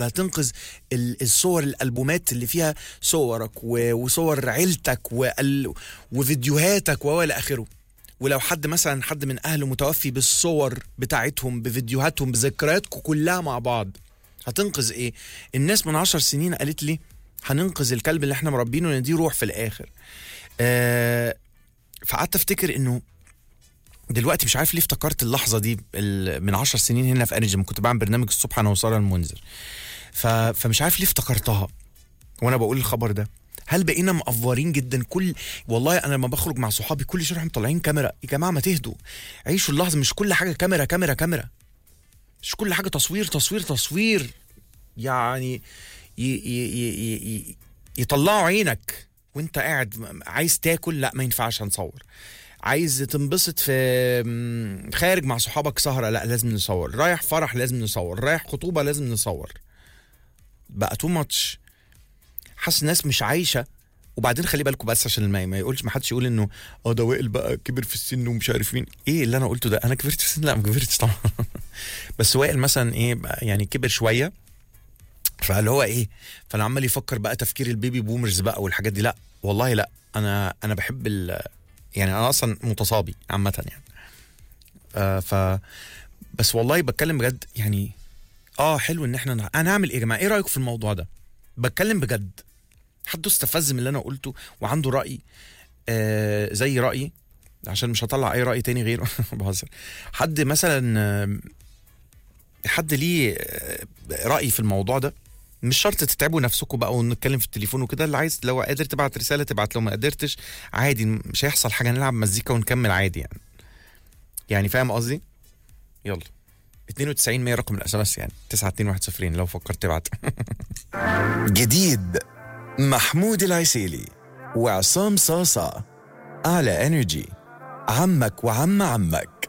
هتنقذ ال- الصور الالبومات اللي فيها صورك و- وصور عيلتك وال- وفيديوهاتك والى اخره ولو حد مثلا حد من اهله متوفي بالصور بتاعتهم بفيديوهاتهم بذكرياتكم كلها مع بعض هتنقذ ايه الناس من عشر سنين قالت لي هننقذ الكلب اللي احنا مربينه لان دي روح في الاخر آه فقعدت افتكر انه دلوقتي مش عارف ليه افتكرت اللحظه دي ال- من عشر سنين هنا في انرجي لما كنت بعمل برنامج الصبح انا وساره المنذر ف... فمش عارف ليه افتكرتها وانا بقول الخبر ده هل بقينا مقفورين جدا كل والله انا لما بخرج مع صحابي كل شويه مطلعين كاميرا يا جماعه ما تهدوا عيشوا اللحظه مش كل حاجه كاميرا كاميرا كاميرا مش كل حاجه تصوير تصوير تصوير يعني ي... ي... ي... ي... يطلعوا عينك وانت قاعد عايز تاكل لا ما ينفعش هنصور عايز تنبسط في م، خارج مع صحابك سهرة لا لازم نصور رايح فرح لازم نصور رايح خطوبة لازم نصور بقى تو ماتش حاسس الناس مش عايشة وبعدين خلي بالكم بس عشان ما, ما يقولش ما حدش يقول انه اه ده وائل بقى كبر في السن ومش عارف مين ايه اللي انا قلته ده انا كبرت في السن لا ما كبرتش طبعا بس وائل مثلا ايه بقى يعني كبر شويه فاللي هو ايه فانا عمال يفكر بقى تفكير البيبي بومرز بقى والحاجات دي لا والله لا انا انا بحب ال يعني انا اصلا متصابي عامه يعني آه ف بس والله بتكلم بجد يعني اه حلو ان احنا انا هعمل ايه يا جماعه ايه رايكم في الموضوع ده بتكلم بجد حد استفز من اللي انا قلته وعنده راي آه زي رايي عشان مش هطلع اي راي تاني غيره بهزر حد مثلا آه، حد ليه آه، راي في الموضوع ده مش شرط تتعبوا نفسكم بقى ونتكلم في التليفون وكده اللي عايز لو قادر تبعت رساله تبعت لو ما قدرتش عادي مش هيحصل حاجه نلعب مزيكا ونكمل عادي يعني يعني فاهم قصدي يلا 92 100 رقم الاس ام اس يعني 921 لو فكرت تبعت جديد محمود العسيلي وعصام صاصة على انرجي عمك وعم عمك